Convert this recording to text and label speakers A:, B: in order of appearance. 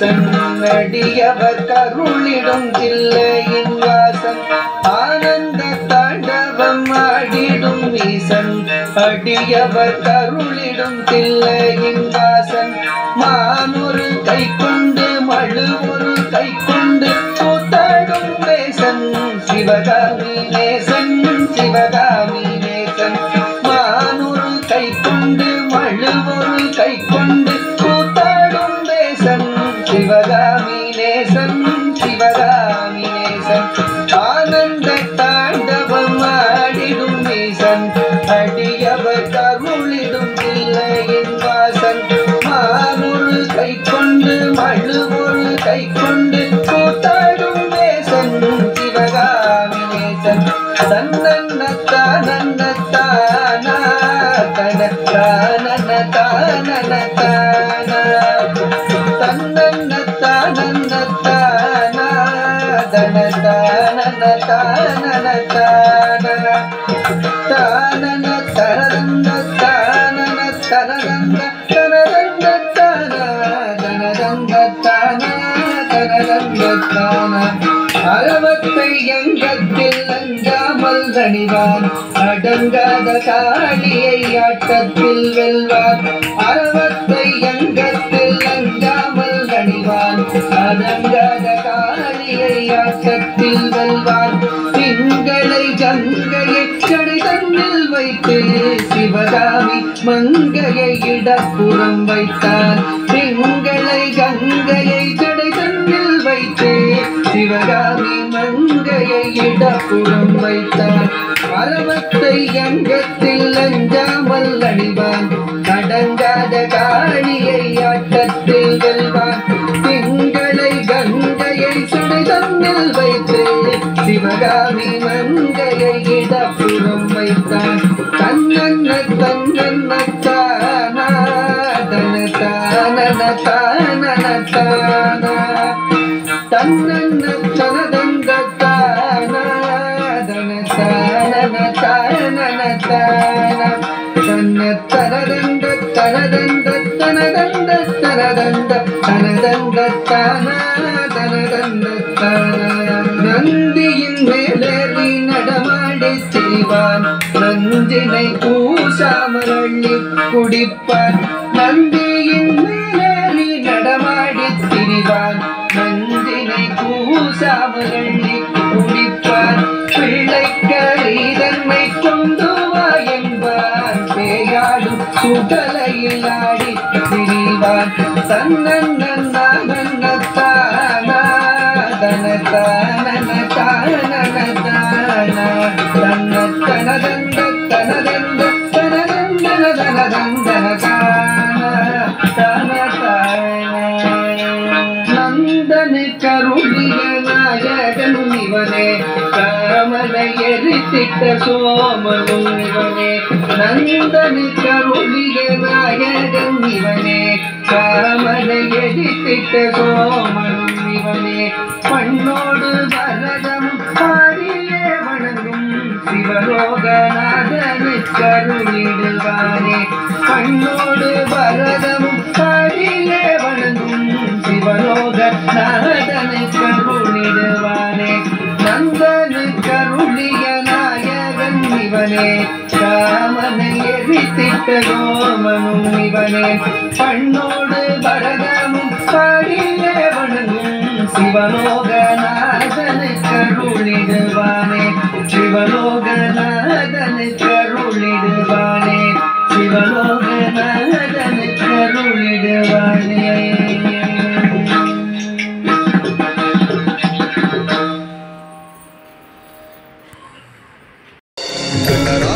A: நேசன் அடியவர் கருளிடும் தில்லையின் வாசன் ஆனந்த தாண்டவம் ஆடிடும் ஈசன் அடியவர் கருளிடும் தில்லையின் வாசன் மானொரு கை கொண்டு மழு ஒரு கை கொண்டு கூத்தாடும் நேசன் சிவகாமி நேசன் சிவகாமி நேசன் மானொரு கை கொண்டு மழு ஒரு கை கொண்டு கூத்தாடும் நேசன் சிவகாமி நேசன் சிவகாமி நேசன் ஆனந்த தாண்டவம் ஆடிடும் நேசன் அடியவர் கருளிடும் இல்லையின் வாசன் மானொரு கை கொண்டு மழு ஒரு கை கொண்டு கூத்தாடும் நேசன் சிவகாமி நேசன் தன்னன்னத்தானன்னத்தானா தனத்தானனத்தானனத்தானா தன்னன்னத்தானன்னத்தானா தனத்தானனத்தானனத்தானா தானன தரதந்த தானன தரதந்த தரதந்த தானா தனதந்த தானா தரதந்த தானா அறவத்தை எங்கத்தில் அஞ்சாமல் கணிவான் அடங்காத காளியை ஆட்டத்தில் வெல்வான் அறவத்தை எங்கத்தில் அஞ்சாமல் கணிவான் அடங்காத காளியை ஆட்டத்தில் வெல்வான் திங்களை கங்கையை கடை தன்னில் வைத்து சிவகாமி மங்கையை இடப்புறம் வைத்தான் திங்களை கங்கையை கடை தன்னில் வைத்து சிவகாமி மங்கையை இடப்புறம் வைத்தான் அரவத்தை அங்கத்தில் அஞ்சாமல் அணிவான் அடங்காத காளியை ஆட்டத்தில் வெல்வான் திங்களை கங்கையை சுடை தன்னில் வைத்து சிவகாமி மங்கையை இடப்புறம் வைத்தான் தன்னன்ன தன்னன்ன தானா தன தானன தானன தானா தன்னன்ன தனதந்த தானா தன தானன தானன தானா தன்ன தனதந்த தனதந்த தனதந்த தனதந்த தனதந்த தானா தனதந்த தானா நந்தியின் மேலேறி நடமாடி திரிவான் நஞ்சினை பூசாமல் அள்ளி குடிப்பான் நந்தியின் மேலேறி நடமாடி திரிவான் நஞ்சினை பூசாமல் அள்ளி குடிப்பான் பிள்ளைக்கரீதன்மை கொண்டு வா என்பார் பேயாடும் சுடலையில் ஆடி திரிவான் தன்னன்னத்தானா தன தானன தானன தானா தன்ன தனதந்த தனதந்த தனதந்தன தனதந்தன தானா தன நந்தனை கருளிய நாயகன் இவனே காமனை எரித்திட்ட சோமனும் இவனே நந்தனை கருளிய நாயகன் இவனே காமனை எரித்திட்ட சோமனும் இவனே பண்ணோடு பரதம் பாடியே வணங்கும் சிவலோகநாதனு கருளிடுவானே பண்ணோடு பரதமும் பாடியே வணங்கும் சிவலோகநாதனு கருளிடுவானே நந்தனு கருளிய நாயகன் இவனே காமனை எரித்திட்ட கோமனும் இவனே பண்ணோடு பரதமும் பாடியே வணங்கும் சிவலோகநாதனு கருளிடுவானே சிவலோகநாதனு கருளிடுவானே சிவலோகநாதனு கருளிடுவானே
B: கண்ணரா